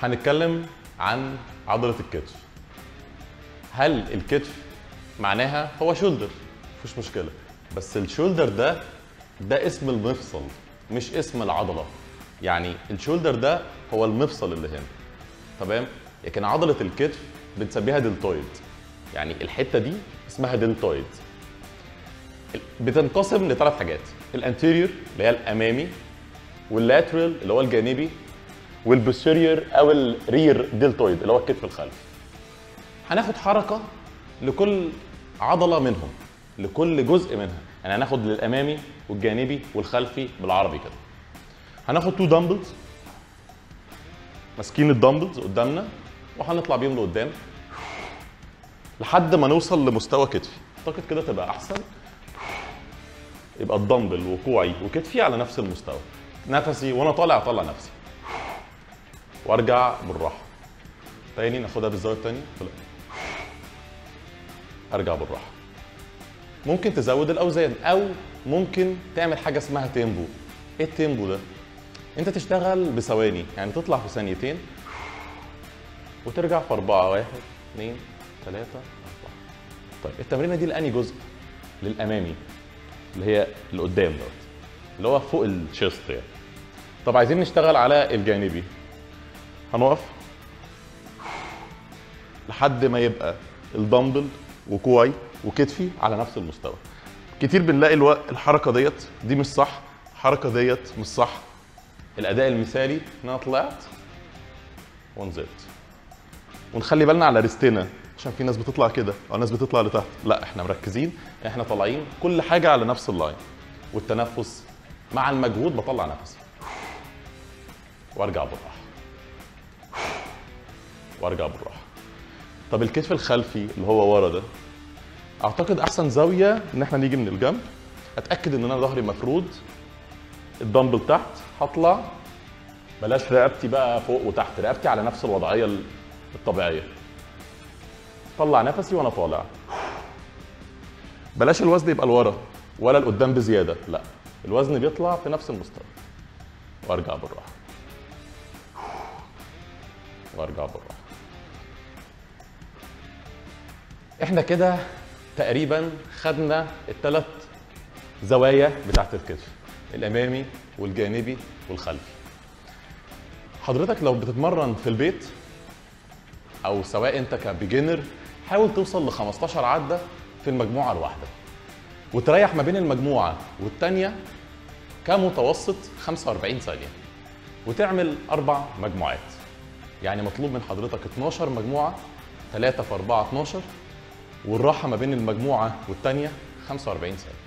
هنتكلم عن عضله الكتف هل الكتف معناها هو شولدر مفيش مشكله بس الشولدر ده ده اسم المفصل مش اسم العضله يعني الشولدر ده هو المفصل اللي هنا تمام لكن عضله الكتف بنسميها دلتويد يعني الحته دي اسمها دلتويد بتنقسم لثلاث حاجات الانتيريور اللي هي الامامي واللاترال اللي هو الجانبي والبوستيريور او الرير دلتويد اللي هو الكتف الخلفي هناخد حركه لكل عضله منهم لكل جزء منها يعني هناخد للامامي والجانبي والخلفي بالعربي كده هناخد تو دمبلز ماسكين الدمبلز قدامنا وهنطلع بيهم لقدام لحد ما نوصل لمستوى كتفي اعتقد كده تبقى احسن يبقى الدمبل وكوعي وكتفي على نفس المستوى نفسي وانا طالع اطلع نفسي وارجع بالراحه تاني ناخدها بالزاويه التانيه لا ارجع بالراحه ممكن تزود الاوزان او ممكن تعمل حاجه اسمها تيمبو ايه التيمبو ده انت تشتغل بثواني يعني تطلع في ثانيتين وترجع في أربعة واحد اثنين ثلاثة أربعة طيب التمرينة دي لأني جزء للأمامي اللي هي اللي قدام دوت اللي هو فوق الشيست يعني طب عايزين نشتغل على الجانبي هنقف لحد ما يبقى الدمبل وكوعي وكتفي على نفس المستوى كتير بنلاقي الو... الحركه ديت دي مش صح الحركه ديت مش صح الاداء المثالي ان انا طلعت ونزلت ونخلي بالنا على ريستنا عشان في ناس بتطلع كده او ناس بتطلع لتحت لا احنا مركزين احنا طالعين كل حاجه على نفس اللاين والتنفس مع المجهود بطلع نفسي وارجع بالراحه وارجع بالراحه طب الكتف الخلفي اللي هو ورا ده اعتقد احسن زاويه ان احنا نيجي من الجنب اتاكد ان انا ظهري مفرود الدمبل تحت هطلع بلاش رقبتي بقى فوق وتحت رقبتي على نفس الوضعيه الطبيعيه طلع نفسي وانا طالع بلاش الوزن يبقى لورا ولا لقدام بزياده لا الوزن بيطلع في نفس المستوى وارجع بالراحه وارجع بالراحه احنا كده تقريبا خدنا الثلاث زوايا بتاعت الكتف الامامي والجانبي والخلفي حضرتك لو بتتمرن في البيت او سواء انت كبيجنر حاول توصل ل 15 عده في المجموعه الواحده وتريح ما بين المجموعه والثانيه كمتوسط 45 ثانيه وتعمل اربع مجموعات يعني مطلوب من حضرتك 12 مجموعه 3 في 4 12 والراحه ما بين المجموعه والثانيه 45 ثانيه